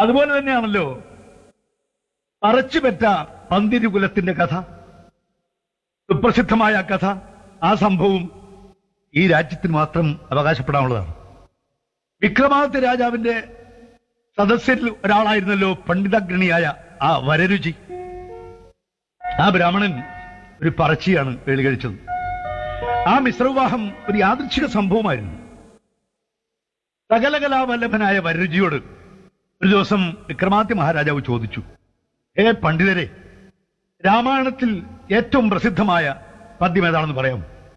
അതുപോലെ തന്നെയാണല്ലോ പറച്ചുപെറ്റ പന്തിരുകുലത്തിന്റെ കഥ സുപ്രസിദ്ധമായ ആ കഥ ആ സംഭവം ഈ രാജ്യത്തിന് മാത്രം അവകാശപ്പെടാനുള്ളതാണ് വിക്രമാദിത്യ രാജാവിന്റെ സദസ്യരിൽ ഒരാളായിരുന്നല്ലോ പണ്ഡിതഗ്രണിയായ ആ വരരുചി ആ ബ്രാഹ്മണൻ ഒരു പറച്ചിയാണ് വേളി കഴിച്ചത് ആ മിശ്രവിവാഹം ഒരു യാദൃച്ഛിക സംഭവമായിരുന്നു സകലകലാവല്ലഭനായ വരരുചിയോട് ഒരു ദിവസം വിക്രമാദിത്യ മഹാരാജാവ് ചോദിച്ചു ഹേ പണ്ഡിതരെ രാമായണത്തിൽ ഏറ്റവും പ്രസിദ്ധമായ പദ്യം ഏതാണെന്ന് പറയാം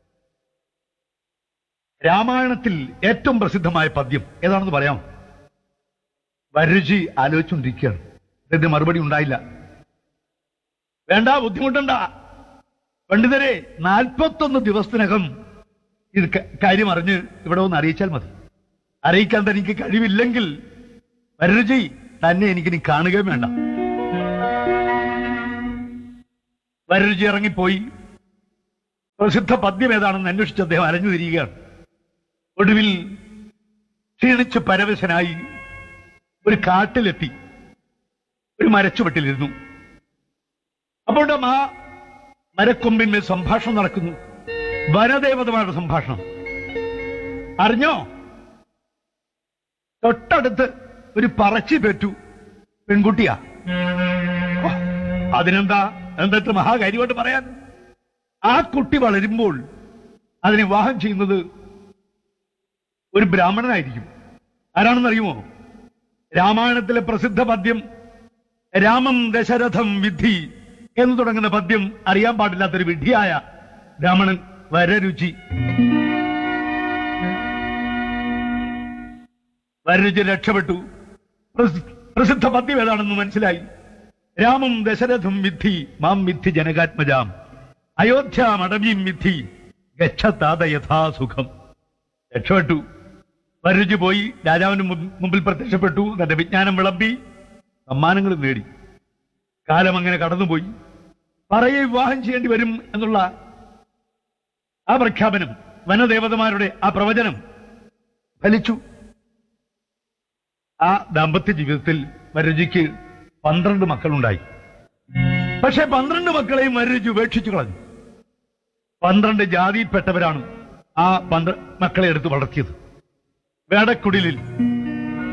രാമായണത്തിൽ ഏറ്റവും പ്രസിദ്ധമായ പദ്യം ഏതാണെന്ന് പറയാം വരരുചി ആലോചിച്ചുകൊണ്ടിരിക്കുകയാണ് ഇതിന് മറുപടി ഉണ്ടായില്ല വേണ്ട ബുദ്ധിമുട്ടണ്ട പണ്ഡിതരെ നാൽപ്പത്തൊന്ന് ദിവസത്തിനകം ഇത് ക- കാര്യം അറിഞ്ഞ് ഇവിടെ ഒന്ന് അറിയിച്ചാൽ മതി അറിയിക്കാൻ തനിക്ക് കഴിവില്ലെങ്കിൽ വരരുചി തന്നെ എനിക്കിനി കാണുകയും വേണ്ട വരരുചി ഇറങ്ങിപ്പോയി പ്രസിദ്ധ പദ്യം ഏതാണെന്ന് അന്വേഷിച്ച് അദ്ദേഹം അലഞ്ഞു തിരിയുകയാണ് ഒടുവിൽ ക്ഷീണിച്ച് പരവശനായി ഒരു കാട്ടിലെത്തി ഒരു മരച്ചുവട്ടിലിരുന്നു അപ്പോൾ ആ മരക്കൊമ്പിന്മേൽ സംഭാഷണം നടക്കുന്നു വനദേവതമാരുടെ സംഭാഷണം അറിഞ്ഞോ തൊട്ടടുത്ത് ഒരു പറച്ചി പെറ്റു പെൺകുട്ടിയാ ഓ, അതിനെന്താ എന്താ ഇത്ര മഹാകാര്യമായിട്ട് പറയാൻ ആ കുട്ടി വളരുമ്പോൾ അതിനെ വിവാഹം ചെയ്യുന്നത് ഒരു ബ്രാഹ്മണനായിരിക്കും ആരാണെന്നറിയുമോ രാമായണത്തിലെ പ്രസിദ്ധ പദ്യം രാമം ദശരഥം വിധി എന്ന് തുടങ്ങുന്ന പദ്യം അറിയാൻ പാടില്ലാത്തൊരു വിധിയായ ബ്രാഹ്മണൻ വരരുചി വരരുചി രക്ഷപ്പെട്ടു പ്രസി- പ്രസിദ്ധ പദ്യം ഏതാണെന്ന് മനസ്സിലായി രാമം ദശരഥം വിദ്ധി മാം വിദ്ധി ജനകാത്മജാം അയോധ്യാമടവീം വിദ്ധി ഗച്ഛത്താത യഥാസുഖം രക്ഷപ്പെട്ടു വരരുചി പോയി രാജാവിന് മുൻ- മുമ്പിൽ പ്രത്യക്ഷപ്പെട്ടു തന്റെ വിജ്ഞാനം വിളമ്പി സമ്മാനങ്ങൾ നേടി കാലം അങ്ങനെ കടന്നുപോയി പറയെ വിവാഹം ചെയ്യേണ്ടി വരും എന്നുള്ള ആ പ്രഖ്യാപനം വനദേവതമാരുടെ ആ പ്രവചനം ഫലിച്ചു ആ ദാമ്പത്യ ജീവിതത്തിൽ വരരുചിക്ക് പന്ത്രണ്ട് മക്കളുണ്ടായി പക്ഷെ പന്ത്രണ്ട് മക്കളെയും വരരുചി ഉപേക്ഷിച്ചു കളഞ്ഞു പന്ത്രണ്ട് ജാതിയിൽപ്പെട്ടവരാണ് ആ പന്ത്ര മക്കളെ എടുത്ത് വളർത്തിയത് വേടക്കുടിലിൽ